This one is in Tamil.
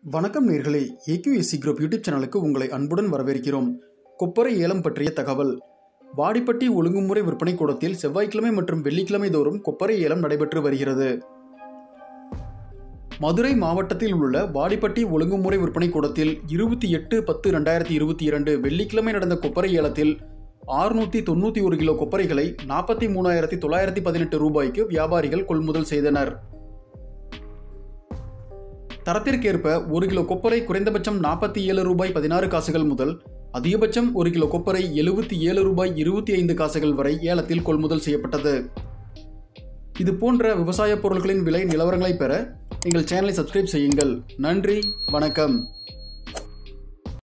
வணக்கம் நேர்களே ஏக்யூஎஸ்சி குரூப் யூடியூப் சேனலுக்கு உங்களை அன்புடன் வரவேற்கிறோம் கொப்பரை ஏலம் பற்றிய தகவல் வாடிப்பட்டி ஒழுங்குமுறை விற்பனை கூடத்தில் செவ்வாய்க்கிழமை மற்றும் வெள்ளிக்கிழமை தோறும் கொப்பரை ஏலம் நடைபெற்று வருகிறது மதுரை மாவட்டத்தில் உள்ள வாடிப்பட்டி ஒழுங்குமுறை விற்பனை கூடத்தில் இருபத்தி எட்டு பத்து ரெண்டாயிரத்தி இருபத்தி இரண்டு வெள்ளிக்கிழமை நடந்த கொப்பரை ஏலத்தில் ஆறுநூற்றி தொண்ணூற்றி ஒரு கிலோ கொப்பரைகளை நாற்பத்தி மூணாயிரத்தி தொள்ளாயிரத்தி பதினெட்டு ரூபாய்க்கு வியாபாரிகள் கொள்முதல் செய்தனர் தரத்திற்கேற்ப ஒரு கிலோ கொப்பரை குறைந்தபட்சம் நாற்பத்தி ஏழு ரூபாய் பதினாறு காசுகள் முதல் அதிகபட்சம் ஒரு கிலோ கொப்பரை எழுபத்தி ஏழு ரூபாய் இருபத்தி ஐந்து காசுகள் வரை ஏலத்தில் கொள்முதல் செய்யப்பட்டது இது போன்ற விவசாய பொருட்களின் விலை நிலவரங்களை பெற எங்கள் சேனலை சப்ஸ்கிரைப் செய்யுங்கள் நன்றி வணக்கம்